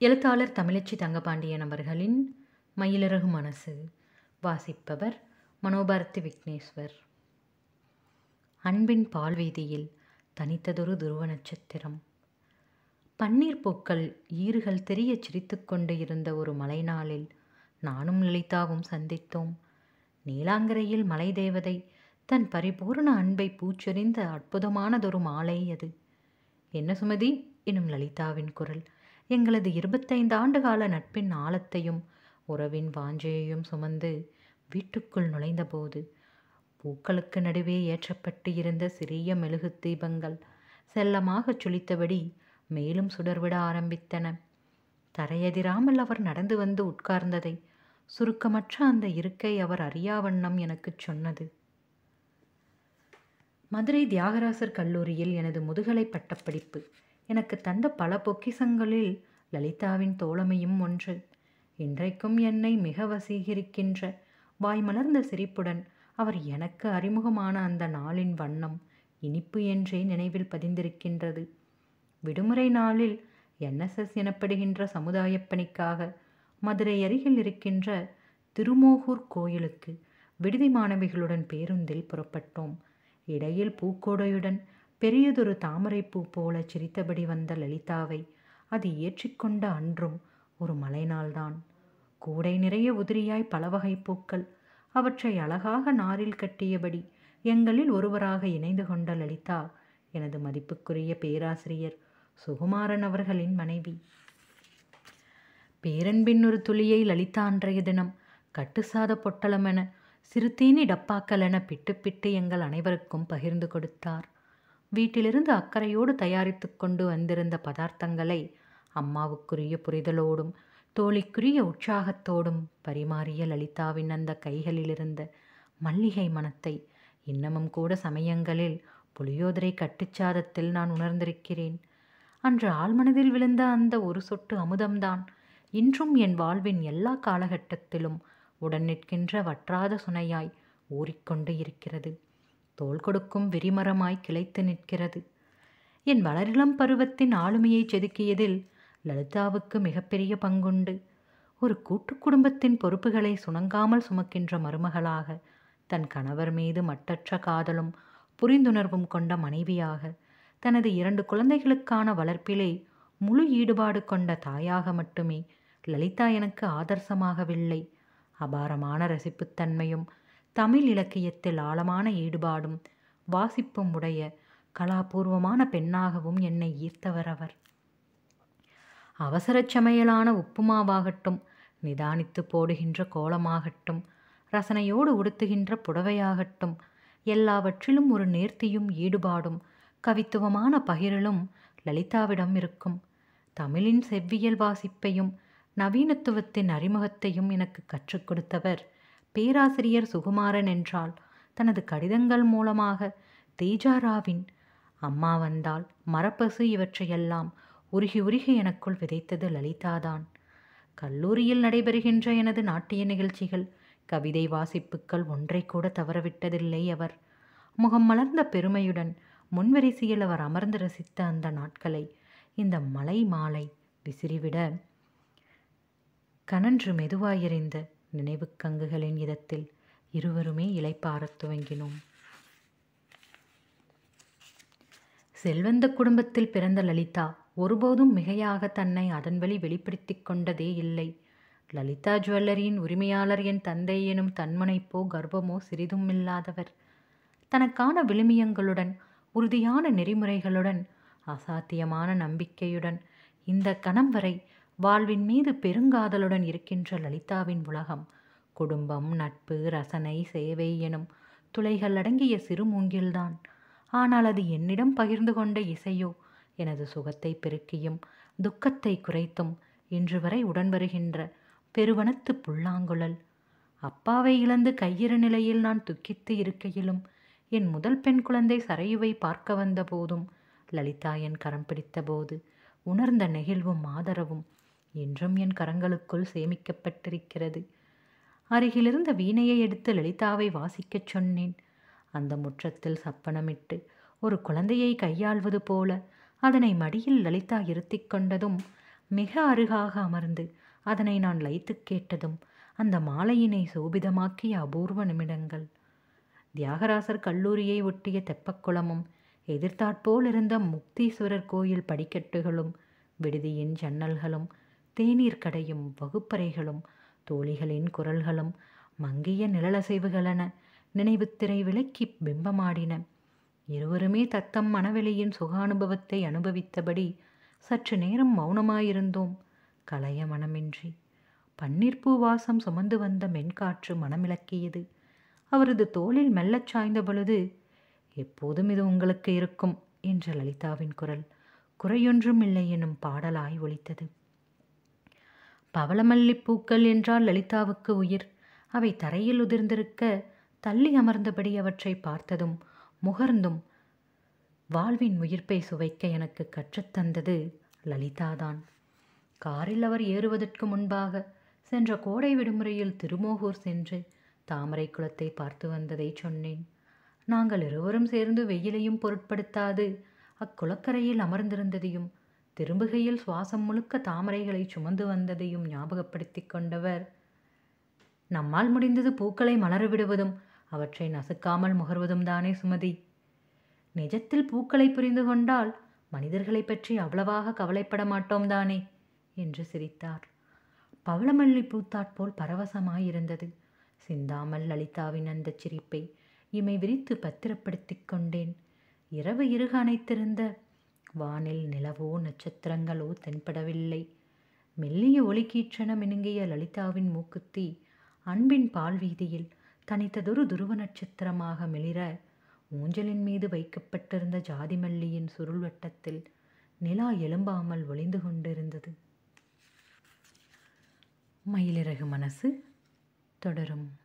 எழுத்தாளர் தமிழச்சி தங்கபாண்டியன் அவர்களின் மயிலிறகு மனசு வாசிப்பவர் மனோபாரதி விக்னேஸ்வர் அன்பின் பால்வீதியில் தனித்ததொரு துருவ நட்சத்திரம் பன்னீர் பூக்கள் ஈறுகள் தெரியச் சிரித்துக்கொண்டு இருந்த ஒரு மலை நாளில் நானும் லலிதாவும் சந்தித்தோம் நீலாங்கரையில் மலை தேவதை தன் பரிபூர்ண அன்பை பூச்சொரிந்த அற்புதமானதொரு மாலை அது என்ன சுமதி எனும் லலிதாவின் குரல் எங்களது இருபத்தைந்து ஆண்டு கால நட்பின் ஆழத்தையும் உறவின் வாஞ்சையையும் சுமந்து வீட்டுக்குள் நுழைந்தபோது பூக்களுக்கு நடுவே ஏற்றப்பட்டு இருந்த சிறிய மெழுகு தீபங்கள் செல்லமாகச் சுளித்தபடி மேலும் சுடர்விட ஆரம்பித்தன தரையதிராமல் அவர் நடந்து வந்து உட்கார்ந்ததை சுருக்கமற்ற அந்த இருக்கை அவர் அறியாவண்ணம் எனக்குச் சொன்னது மதுரை தியாகராசர் கல்லூரியில் எனது முதுகலை பட்டப்படிப்பு எனக்கு தந்த பல பொக்கிசங்களில் லலிதாவின் தோழமையும் ஒன்று இன்றைக்கும் என்னை மிக வசீகரிக்கின்ற வாய் மலர்ந்த சிரிப்புடன் அவர் எனக்கு அறிமுகமான அந்த நாளின் வண்ணம் இனிப்பு என்றே நினைவில் பதிந்திருக்கின்றது விடுமுறை நாளில் என்எஸ்எஸ் எனப்படுகின்ற சமுதாயப் பணிக்காக மதுரை அருகில் இருக்கின்ற திருமோகூர் கோயிலுக்கு விடுதி மாணவிகளுடன் பேருந்தில் புறப்பட்டோம் இடையில் பூக்கோடையுடன் பெரியதொரு தாமரைப்பூ போல சிரித்தபடி வந்த லலிதாவை அது ஏற்றிக்கொண்ட அன்றும் ஒரு மலைநாள்தான் கூடை நிறைய உதிரியாய் பல வகை பூக்கள் அவற்றை அழகாக நாரில் கட்டியபடி எங்களில் ஒருவராக இணைந்து கொண்ட லலிதா எனது மதிப்புக்குரிய பேராசிரியர் சுகுமாரன் அவர்களின் மனைவி பேரன்பின் ஒரு துளியை லலிதா அன்றைய தினம் கட்டுசாத பொட்டலமென சிறுதீனி டப்பாக்கள் என பிட்டு பிட்டு எங்கள் அனைவருக்கும் பகிர்ந்து கொடுத்தார் வீட்டிலிருந்து அக்கறையோடு தயாரித்து கொண்டு வந்திருந்த பதார்த்தங்களை அம்மாவுக்குரிய புரிதலோடும் தோழிக்குரிய உற்சாகத்தோடும் பரிமாறிய லலிதாவின் அந்த கைகளிலிருந்த மல்லிகை மனத்தை இன்னமும் கூட சமயங்களில் புளியோதரை கட்டுச்சாதத்தில் நான் உணர்ந்திருக்கிறேன் அன்று ஆழ்மனதில் விழுந்த அந்த ஒரு சொட்டு அமுதம்தான் இன்றும் என் வாழ்வின் எல்லா காலகட்டத்திலும் உடன் நிற்கின்ற வற்றாத சுனையாய் ஊறிக்கொண்டு இருக்கிறது தோள் கொடுக்கும் விரிமரமாய் கிளைத்து நிற்கிறது என் வளரிளம் பருவத்தின் ஆளுமையை செதுக்கியதில் லலிதாவுக்கு மிகப்பெரிய பங்குண்டு ஒரு கூட்டு குடும்பத்தின் பொறுப்புகளை சுணங்காமல் சுமக்கின்ற மருமகளாக தன் கணவர் மீது மட்டற்ற காதலும் புரிந்துணர்வும் கொண்ட மனைவியாக தனது இரண்டு குழந்தைகளுக்கான வளர்ப்பிலே முழு ஈடுபாடு கொண்ட தாயாக மட்டுமே லலிதா எனக்கு ஆதர்சமாகவில்லை அபாரமான ரசிப்புத்தன்மையும் தமிழ் இலக்கியத்தில் ஆழமான ஈடுபாடும் வாசிப்பும் உடைய கலாபூர்வமான பெண்ணாகவும் என்னை ஈர்த்தவர் அவர் அவசரச் சமையலான உப்புமாவாகட்டும் நிதானித்து போடுகின்ற கோலமாகட்டும் ரசனையோடு உடுத்துகின்ற புடவையாகட்டும் எல்லாவற்றிலும் ஒரு நேர்த்தியும் ஈடுபாடும் கவித்துவமான பகிரலும் லலிதாவிடம் இருக்கும் தமிழின் செவ்வியல் வாசிப்பையும் நவீனத்துவத்தின் அறிமுகத்தையும் எனக்கு கற்றுக் கொடுத்தவர் பேராசிரியர் சுகுமாரன் என்றால் தனது கடிதங்கள் மூலமாக தேஜாராவின் அம்மா வந்தால் மரப்பசு இவற்றையெல்லாம் உருகி உருகி எனக்குள் விதைத்தது லலிதாதான் கல்லூரியில் நடைபெறுகின்ற எனது நாட்டிய நிகழ்ச்சிகள் கவிதை வாசிப்புக்கள் ஒன்றை கூட தவறவிட்டதில்லை அவர் முகம் மலர்ந்த பெருமையுடன் முன்வரிசையில் அவர் அமர்ந்து ரசித்த அந்த நாட்களை இந்த மலை மாலை விசிறிவிட கனன்று மெதுவாயறிந்த நினைவு கங்குகளின் இதத்தில் இருவருமே இலைப்பாரத் துவங்கினோம் செல்வந்த குடும்பத்தில் பிறந்த லலிதா ஒருபோதும் மிகையாக தன்னை அதன் வழி வெளிப்படுத்தி கொண்டதே இல்லை லலிதா ஜுவல்லரியின் உரிமையாளர் என் தந்தை எனும் தன்மனைப்போ கர்ப்பமோ சிறிதும் இல்லாதவர் தனக்கான விழுமியங்களுடன் உறுதியான நெறிமுறைகளுடன் அசாத்தியமான நம்பிக்கையுடன் இந்த கணம் வரை வாழ்வின் மீது பெருங்காதலுடன் இருக்கின்ற லலிதாவின் உலகம் குடும்பம் நட்பு ரசனை சேவை எனும் துளைகள் அடங்கிய சிறு மூங்கில்தான் ஆனால் அது என்னிடம் பகிர்ந்து கொண்ட இசையோ எனது சுகத்தை பெருக்கியும் துக்கத்தை குறைத்தும் இன்று வரை உடன் வருகின்ற பெருவனத்து புல்லாங்குழல் அப்பாவை இழந்து கையிறு நிலையில் நான் துக்கித்து இருக்கையிலும் என் முதல் பெண் குழந்தை சரையுவை பார்க்க வந்த போதும் லலிதா என் கரம் பிடித்தபோது உணர்ந்த நெகிழ்வும் ஆதரவும் இன்றும் என் கரங்களுக்குள் சேமிக்கப்பட்டிருக்கிறது அருகிலிருந்த வீணையை எடுத்து லலிதாவை வாசிக்கச் சொன்னேன் அந்த முற்றத்தில் சப்பனமிட்டு ஒரு குழந்தையை கையாள்வது போல அதனை மடியில் லலிதா இருத்திக் கொண்டதும் மிக அருகாக அமர்ந்து அதனை நான் லைத்துக் கேட்டதும் அந்த மாலையினை சோபிதமாக்கிய அபூர்வ நிமிடங்கள் தியாகராசர் கல்லூரியை ஒட்டிய தெப்பக்குளமும் எதிர்த்தாற்போல் இருந்த முக்தீஸ்வரர் கோயில் படிக்கட்டுகளும் விடுதியின் ஜன்னல்களும் தேநீர் கடையும் வகுப்பறைகளும் தோழிகளின் குரல்களும் மங்கிய நிழலசைவுகளென நினைவுத்திரை விலக்கி பிம்பமாடின இருவருமே தத்தம் மனவெளியின் சுகானுபவத்தை அனுபவித்தபடி சற்று நேரம் மௌனமாயிருந்தோம் கலைய மனமின்றி பன்னீர்பூ வாசம் சுமந்து வந்த மென்காற்று மனமிளக்கியது அவரது தோளில் மெல்லச் சாய்ந்த பொழுது எப்போதும் இது உங்களுக்கு இருக்கும் என்ற லலிதாவின் குரல் குறையொன்றும் இல்லை எனும் பாடலாய் ஒலித்தது பவளமல்லிப் பூக்கள் என்றால் லலிதாவுக்கு உயிர் அவை தரையில் உதிர்ந்திருக்க தள்ளி அமர்ந்தபடி அவற்றை பார்த்ததும் முகர்ந்தும் வாழ்வின் உயிர்ப்பை சுவைக்க எனக்கு கற்றுத்தந்தது லலிதாதான் காரில் அவர் ஏறுவதற்கு முன்பாக சென்ற கோடை விடுமுறையில் திருமோகூர் சென்று தாமரை குளத்தை பார்த்து வந்ததை சொன்னேன் நாங்கள் இருவரும் சேர்ந்து வெயிலையும் பொருட்படுத்தாது அக்குளக்கரையில் அமர்ந்திருந்ததையும் திரும்புகையில் சுவாசம் முழுக்க தாமரைகளை சுமந்து வந்ததையும் ஞாபகப்படுத்திக் கொண்டவர் நம்மால் முடிந்தது பூக்களை மலர விடுவதும் அவற்றை நசுக்காமல் முகர்வதும் தானே சுமதி நிஜத்தில் பூக்களை புரிந்து கொண்டால் மனிதர்களைப் பற்றி அவ்வளவாக கவலைப்பட மாட்டோம் தானே என்று சிரித்தார் பவளமல்லி பூத்தாற்போல் பரவசமாயிருந்தது சிந்தாமல் லலிதாவின் அந்தச் சிரிப்பை இமை விரித்து பத்திரப்படுத்திக் கொண்டேன் இரவு இருக அணைத்திருந்த வானில் நிலவோ நட்சத்திரங்களோ தென்படவில்லை மெல்லிய ஒளிக்கீற்றென மினுங்கிய லலிதாவின் மூக்குத்தி அன்பின் பால் வீதியில் தனித்ததொரு துருவ நட்சத்திரமாக மிளிர ஊஞ்சலின் மீது வைக்கப்பட்டிருந்த ஜாதி மல்லியின் சுருள் வட்டத்தில் நிலா எழும்பாமல் ஒளிந்து கொண்டிருந்தது மயிலிறகு மனசு தொடரும்